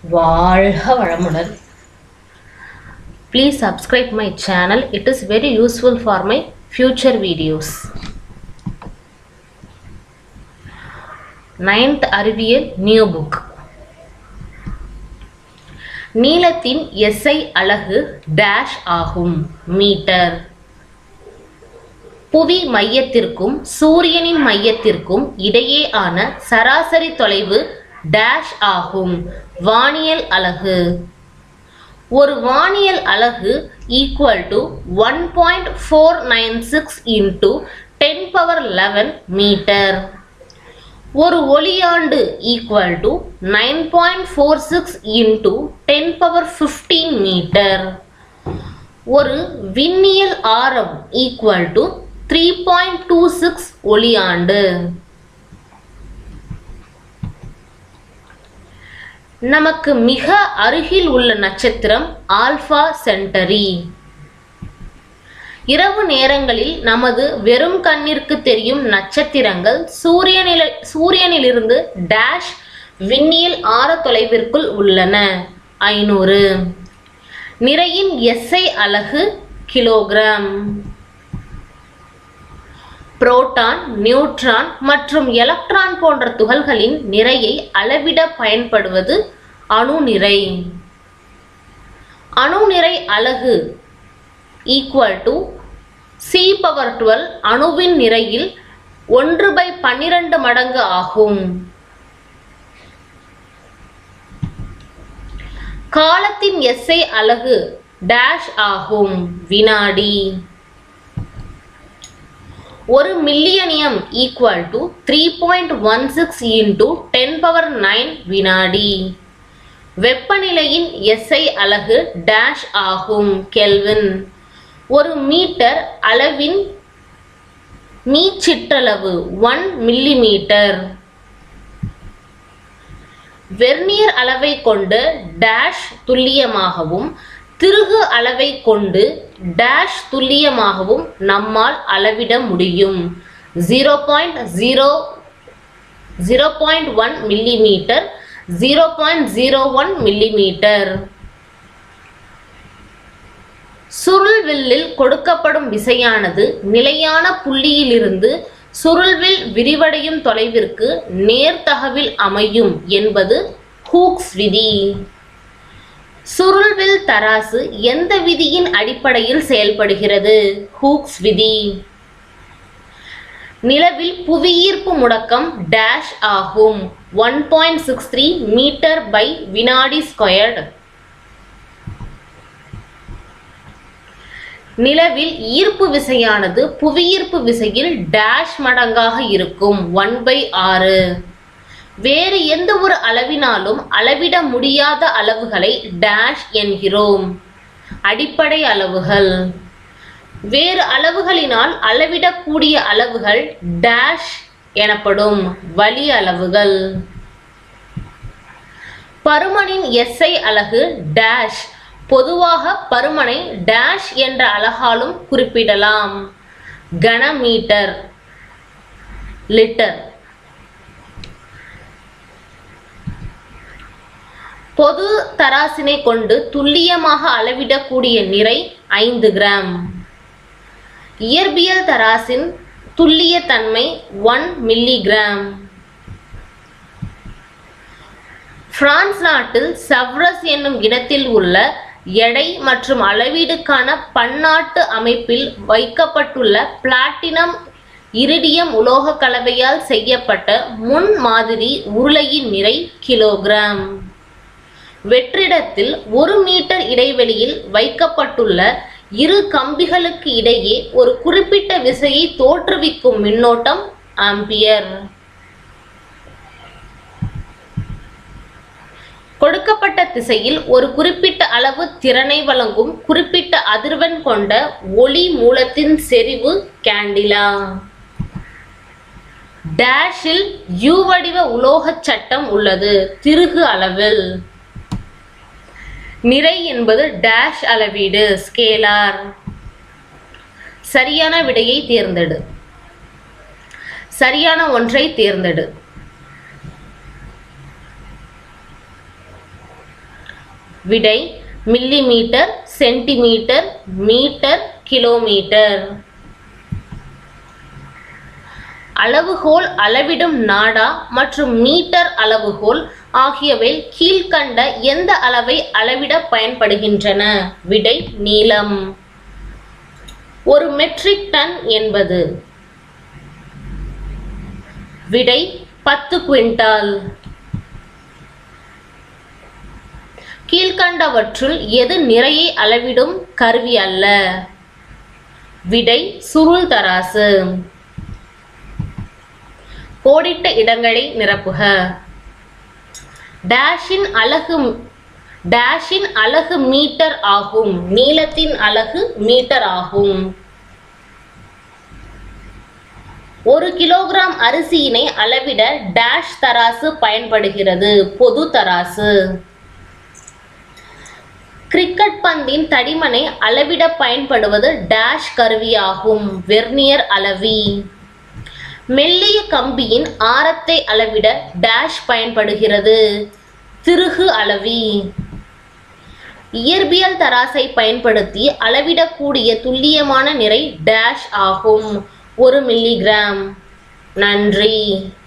வாழ்க வளமுடன் please subscribe my channel it is very useful for my future videos ninth அறிவியல் new book நீளத்தின் SI அலகு dash ஆகும் மீட்டர் புவி மையத்திற்கும் சூரியனின் மையத்திற்கும் இடையே ஆன சராசரி தொலைவு டேஷ் ஆகும் வானியல் அலகு ஒரு வானியல் அலகு equal to one point four nine six into ten power eleven metre ஒரு ஒளியாண்டு equal to nine point four six into ten power fifteen metre ஒரு விண்ணியல் ஆரம் equal to three point two six ஒளியாண்டு நமக்கு மிக அருகில் உள்ள நட்சத்திரம் ஆல்பா சென்டரி இரவு நேரங்களில் நமது வெறும் கண்ணிற்கு தெரியும் நட்சத்திரங்கள் சூரியனில சூரியனிலிருந்து டேஷ் விண்ணியல் ஆர தொலைவிற்குள் உள்ளன ஐநூறு நிறையின் எஸ்ஐ அலகு கிலோகிராம் புரோட்டான் நியூட்ரான் மற்றும் எலக்ட்ரான் போன்ற துகள்களின் நிறையை அளவிட பயன்படுவது அணு நிறை அணு நிறை அலகு equal to C power twelve அணுவின் நிறையில் ஒன்று பை பன்னிரண்டு மடங்கு ஆகும் காலத்தின் எஸ்ஐ அலகு டேஷ் ஆகும் வினாடி ஒரு millennium equal to three point one six into ten power nine வினாடி வெப்பநிலையின் எஸ்ஐ அலகு டேஷ் ஆகும் கெல்வின் ஒரு மீட்டர் அளவின் மீச்சிற்றளவு ஒன் மில்லிமீட்டர் வெர்னியர் அளவை கொண்டு டேஷ் துல்லியமாகவும் திருகு அளவை கொண்டு டேஷ் துல்லியமாகவும் நம்மால் அளவிட முடியும் zero point zero zero point one millimetre zero point zero one millimetre சுருள்வில்லில் கொடுக்கப்படும் விசையானது நிலையான புள்ளியிலிருந்து சுருள்வில் விரிவடையும் தொலைவிற்கு நேர்த்தகவில் அமையும் என்பது ஹூக்ஸ் விதி சுருள்வில் தராசு எந்த விதியின் அடிப்படையில் செயல்படுகிறது ஹூக்ஸ் விதி நிலவில் புவியீர்ப்பு முடக்கம் டேஷ் ஆகும் one point six three metre by வினாடி ஸ்கொயர்டு நிலவில் ஈர்ப்பு விசையானது புவியீர்ப்பு விசையில் டேஷ் மடங்காக இருக்கும் ஒன் பை ஆறு வேறு எந்த ஒரு அளவினாலும் அளவிட முடியாத அளவுகளை டேஷ் என்கிறோம் அடிப்படை அளவுகள் வேறு அளவுகளினால் அளவிடக்கூடிய அளவுகள் டேஷ் எனப்படும் வழி அளவுகள் பருமனின் எஸ்ஐ அலகு டேஷ் பொதுவாக பருமனை டேஷ் என்ற அலகாலும் குறிப்பிடலாம் கனமீட்டர் லிட்டர் பொது தராசினை கொண்டு துல்லியமாக அளவிடக்கூடிய நிறை ஐந்து கிராம் இயற்பியல் தராசின் துல்லிய தன்மை ஒன் மில்லிகிராம் பிரான்ஸ் நாட்டில் சவ்ரஸ் என்னும் இடத்தில் உள்ள எடை மற்றும் அளவீடுக்கான பன்னாட்டு அமைப்பில் வைக்கப்பட்டுள்ள பிளாட்டினம் இரிடியம் உலோக கலவையால் செய்யப்பட்ட முன் மாதிரி உருளையின் நிறை கிலோகிராம் வெற்றிடத்தில் ஒரு மீட்டர் இடைவெளியில் வைக்கப்பட்டுள்ள இரு கம்பிகளுக்கு இடையே ஒரு குறிப்பிட்ட விசையை தோற்றுவிக்கும் மின்னோட்டம் ஆம்பியர் கொடுக்கப்பட்ட திசையில் ஒரு குறிப்பிட்ட அளவு திறனை வழங்கும் குறிப்பிட்ட அதிர்வெண் கொண்ட ஒளி மூலத்தின் செறிவு கேண்டிலா டேஷில் யூ வடிவ உலோகச் சட்டம் உள்ளது திருகு அளவில் நிறை என்பது டேஷ் அளவீடு ஸ்கேலார் சரியான விடையை தேர்ந்தெடு சரியான ஒன்றை தேர்ந்தெடு விடை மில்லிமீட்டர் சென்டிமீட்டர் மீட்டர் கிலோமீட்டர் அளவுகோல் அளவிடும் நாடா மற்றும் மீட்டர் அளவுகோல் ஆகியவை கீழ்கண்ட எந்த அளவை அளவிட பயன்படுகின்றன விடை நீளம் ஒரு மெட்ரிக் டன் என்பது விடை பத்து குவிண்டால் கீழ்கண்டவற்றுள் எது நிறையை அளவிடும் கருவி அல்ல விடை சுருள் தராசு கோடிட்ட இடங்களை நிரப்புக டேஷின் அலகு டேஷின் அலகு மீட்டர் ஆகும் நீளத்தின் அலகு மீட்டர் ஆகும் ஒரு கிலோகிராம் அரிசியினை அளவிட டேஷ் தராசு பயன்படுகிறது பொது தராசு கிரிக்கெட் பந்தின் தடிமனை அளவிட பயன்படுவது டேஷ் கருவியாகும் வெர்னியர் அளவி மெல்லிய கம்பியின் ஆரத்தை அளவிட டேஷ் பயன்படுகிறது திருகு அளவி இயற்பியல் தராசை பயன்படுத்தி அளவிடக்கூடிய துல்லியமான நிறை டேஷ் ஆகும் ஒரு மில்லிகிராம் நன்றி